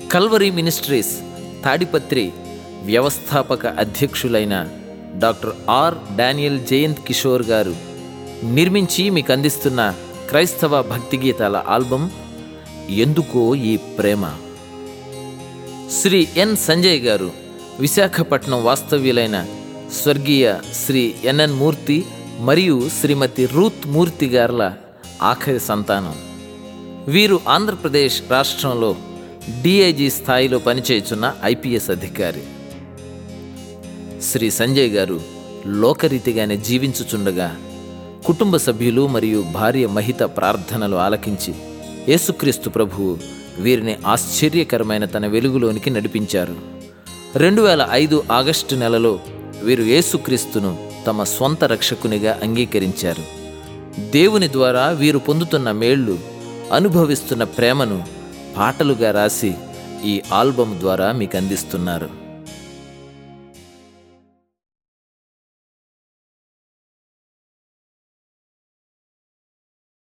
Calvary ministries Tadipatri వ్యవస్థాపక అధ్యక్షులైన doctor R Daniel Jayanth Kishore గారు నిర్మించి మీకు అందిస్తున్న క్రైస్తవ భక్తి గీతాల ఆల్బం ఎందుకో ఈ ప్రేమ శ్రీ ఎన్ సంజయ్ గారు విశాఖపట్నం వాస్తవ్యులైన స్వర్గీయ శ్రీ ఎన్ఎన్ మూర్తి మరియు శ్రీమతి రూత్ మూర్తి గార్ల ఆఖరి సంతానం వీరు ఆంధ్రప్రదేశ్ రాష్ట్రంలో డిఐజీ స్థాయిలో పనిచేయుచున్న ఐపీఎస్ అధికారి శ్రీ సంజయ్ గారు లోకరీతిగానే జీవించుచుండగా కుటుంబ సభ్యులు మరియు భార్య మహిత ప్రార్థనలు ఆలకించి యేసుక్రీస్తు ప్రభువు వీరిని ఆశ్చర్యకరమైన తన వెలుగులోనికి నడిపించారు రెండు వేల ఐదు ఆగస్టు నెలలో వీరు యేసుక్రీస్తును తమ స్వంత రక్షకునిగా అంగీకరించారు దేవుని ద్వారా వీరు పొందుతున్న మేళ్ళు అనుభవిస్తున్న ప్రేమను పాటలుగా రాసి ఈ ఆల్బం ద్వారా మీకు అందిస్తున్నారు